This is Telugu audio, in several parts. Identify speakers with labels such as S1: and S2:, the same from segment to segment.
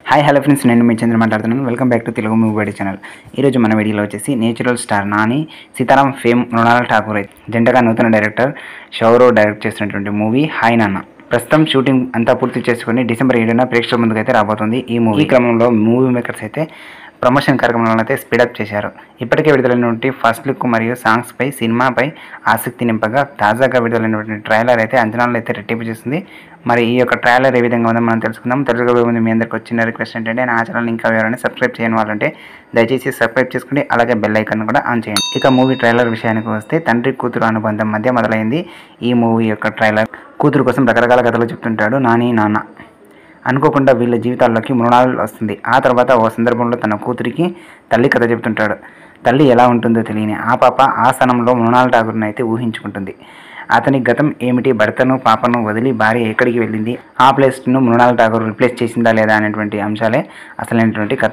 S1: హాయ్ హలో ఫ్రెండ్స్ నేను మీ చంద్ర మాట్లాడుతున్నాను welcome back to Telugu movie buddy channel ఈరోజు మన వీడియోలో వచ్చేసి natural star Nani Sitaram fame Mrunal Thakur జంటగా నూతన డైరెక్టర్ షౌరవ్ డైరెక్ట్ చేస్తున్నటువంటి మూవీ హాయ్ నాన్న ప్రస్తుతం షూటింగ్ అంతా పూర్తి చేసుకుని డిసెంబర్ ఏడున ప్రేక్షకుల ముందుకైతే రాబోతుంది ఈ మూవీ ఈ క్రమంలో మూవీ మేకర్స్ అయితే ప్రమోషన్ కార్యక్రమాలను అయితే స్పీడప్ చేశారు ఇప్పటికే విడుదలైనటువంటి ఫస్ట్ లుక్ మరియు సాంగ్స్పై సినిమాపై ఆసక్తి నింపగా తాజాగా విడుదలైనటువంటి ట్రైలర్ అయితే అంచనాలను అయితే రెట్టింపు చేసింది మరి ఈ యొక్క ట్రైలర్ ఏ విధంగా ఉందో మనం తెలుసుకుందాం తెలుసుకోబోయే ముందు మీ అందరికి వచ్చిన రిక్వెస్ట్ ఏంటంటే నా ఛానల్ ఇంకా ఎవరైనా సబ్స్క్రైబ్ చేయని వాళ్ళంటే దయచేసి సబ్స్క్రైబ్ చేసుకుని అలాగే బెల్ ఐకాన్ కూడా ఆన్ చేయండి ఇక మూవీ ట్రైలర్ విషయానికి వస్తే తండ్రి కూతురు అనుబంధం మధ్య మొదలైంది ఈ మూవీ యొక్క ట్రైలర్ కూతురు కోసం రకరకాల కథలు చెప్తుంటాడు నాని నాన్న అనుకోకుండా వీళ్ళ జీవితాల్లోకి మృణాలు వస్తుంది ఆ తర్వాత ఓ సందర్భంలో తన కూతురికి తల్లి కథ చెప్తుంటాడు తల్లి ఎలా ఉంటుందో తెలియని ఆ పాప ఆ స్థానంలో మృణాల్ ఠాగూర్ని అయితే ఊహించుకుంటుంది అతని గతం ఏమిటి భర్తను పాపను వదిలి భార్య ఎక్కడికి వెళ్ళింది ఆ ప్లేస్ను మృణాల్ ఠాగూర్ రిప్లేస్ చేసిందా లేదా అనేటువంటి అంశాలే అసలైనటువంటి కథ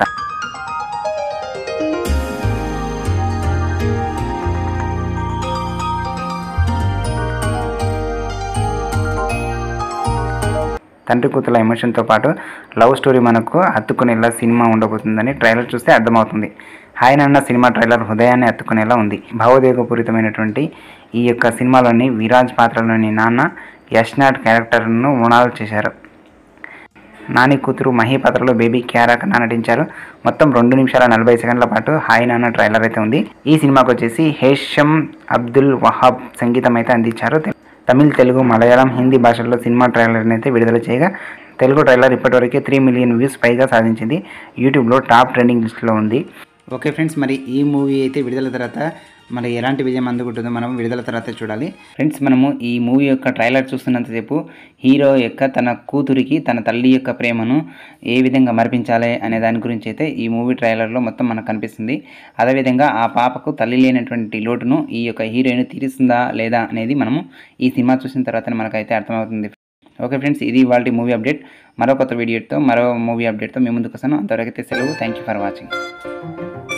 S1: తండ్రి కూతుల ఎమోషన్తో పాటు లవ్ స్టోరీ మనకు హత్తుకునేలా సినిమా ఉండబోతుందని ట్రైలర్ చూస్తే అర్థమవుతుంది హాయ్ నాన్న సినిమా ట్రైలర్ హృదయాన్ని హత్తుకునేలా ఉంది భావోద్వేగపూరితమైనటువంటి ఈ యొక్క సినిమాలోని విరాజ్ పాత్రలోని నాన్న యష్నాథ్ క్యారెక్టర్ను మృణాలు చేశారు నాని కూతురు మహి పాత్రలో బేబీ క్యారాకన్నా నటించారు మొత్తం రెండు నిమిషాల నలభై సెకండ్ల పాటు హాయ్ నాన్న ట్రైలర్ అయితే ఉంది ఈ సినిమాకి వచ్చేసి హేషం అబ్దుల్ వహాబ్ సంగీతం అయితే అందించారు తమిళ్ తెలుగు మలయాళం హిందీ భాషల్లో సినిమా ట్రైలర్ని అయితే విడుదల చేయగా తెలుగు ట్రైలర్ ఇప్పటివరకే త్రీ మిలియన్ వ్యూస్ పైగా సాధించింది యూట్యూబ్లో టాప్ ట్రెండింగ్ లిస్ట్లో ఉంది ఓకే ఫ్రెండ్స్ మరి ఈ మూవీ అయితే విడుదల తర్వాత మరి ఎలాంటి విజయం అందుకుంటుందో మనం విడుదల తర్వాత చూడాలి ఫ్రెండ్స్ మనము ఈ మూవీ యొక్క ట్రైలర్ చూస్తున్నంతసేపు హీరో యొక్క తన కూతురికి తన తల్లి యొక్క ప్రేమను ఏ విధంగా మరిపించాలి అనే దాని గురించి అయితే ఈ మూవీ ట్రైలర్లో మొత్తం మనకు కనిపిస్తుంది అదేవిధంగా ఆ పాపకు తల్లి లేనటువంటి లోటును ఈ యొక్క హీరోయిన్ తీరుస్తుందా లేదా అనేది మనము ఈ సినిమా చూసిన తర్వాతనే మనకైతే అర్థమవుతుంది ఓకే ఫ్రెండ్స్ ఇది ఇవాళ మూవీ అప్డేట్ మరో కొత్త వీడియోతో మరో మూవీ అప్డేట్తో మీ ముందుకు వస్తాను అంతవరకు అయితే సెలవు థ్యాంక్ యూ ఫర్ వాచింగ్